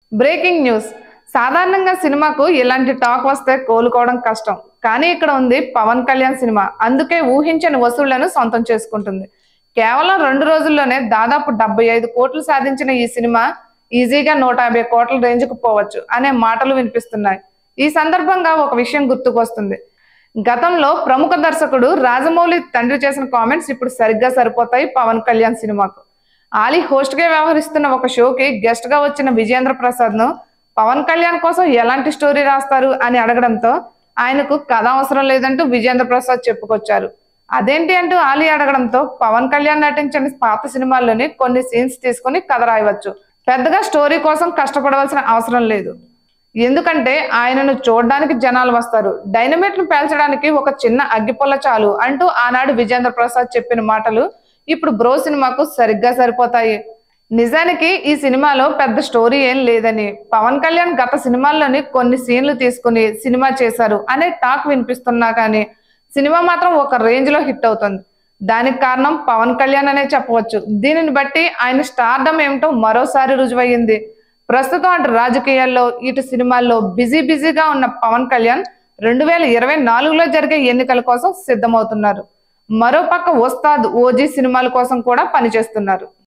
breaking news సాధారణంగా సినిమాకు ఇలాంటి టాక్ వస్తే కోలుకోవడం కష్టం కానీ ఇక్కడ ఉంది పవన్ కళ్యాణ్ సినిమా అందుకే ఊహించని వసూళ్లను సొంతం చేసుకుంటుంది కేవలం రెండు రోజుల్లోనే దాదాపు డెబ్బై ఐదు కోట్లు సాధించిన ఈ సినిమా ఈజీగా నూట యాభై కోట్ల రేంజ్కు పోవచ్చు అనే మాటలు వినిపిస్తున్నాయి ఈ సందర్భంగా ఒక విషయం గుర్తుకొస్తుంది గతంలో ప్రముఖ దర్శకుడు రాజమౌళి తండ్రి చేసిన కామెంట్స్ ఇప్పుడు సరిగ్గా సరిపోతాయి పవన్ కళ్యాణ్ సినిమాకు ఆలీ హోస్ట్ గా వ్యవహరిస్తున్న ఒక షోకి గెస్ట్ గా వచ్చిన విజేంద్ర ప్రసాద్ ను పవన్ కళ్యాణ్ కోసం ఎలాంటి స్టోరీ రాస్తారు అని అడగడంతో ఆయనకు కథ అవసరం లేదంటూ విజేంద్ర ప్రసాద్ చెప్పుకొచ్చారు అదేంటి అంటూ ఆలీ అడగడంతో పవన్ కళ్యాణ్ నటించిన పాత సినిమాల్లోని కొన్ని సీన్స్ తీసుకుని కథ రాయవచ్చు పెద్దగా స్టోరీ కోసం కష్టపడవలసిన అవసరం లేదు ఎందుకంటే ఆయనను చూడడానికి జనాలు వస్తారు డైనమైట్ ను పేల్చడానికి ఒక చిన్న అగ్గిపొల్ల చాలు అంటూ ఆనాడు విజేంద్ర ప్రసాద్ చెప్పిన మాటలు ఇప్పుడు బ్రో సినిమాకు సరిగ్గా సరిపోతాయి నిజానికి ఈ సినిమాలో పెద్ద స్టోరీ ఏం లేదని పవన్ కళ్యాణ్ గత సినిమాల్లోని కొన్ని సీన్లు తీసుకుని సినిమా చేశారు అనే టాక్ వినిపిస్తున్నా కానీ సినిమా మాత్రం ఒక రేంజ్ లో హిట్ అవుతుంది దానికి కారణం పవన్ కళ్యాణ్ అనే చెప్పవచ్చు దీనిని బట్టి ఆయన స్టార్డమ్ ఏమిటో మరోసారి రుజువయ్యింది ప్రస్తుతం అటు రాజకీయాల్లో ఇటు సినిమాల్లో బిజీ బిజీగా ఉన్న పవన్ కళ్యాణ్ రెండు వేల ఇరవై నాలుగులో జరిగే ఎన్నికల కోసం సిద్ధమవుతున్నారు మరోపక్క ఉస్తాద్ ఓజీ సినిమాల కోసం కూడా పనిచేస్తున్నారు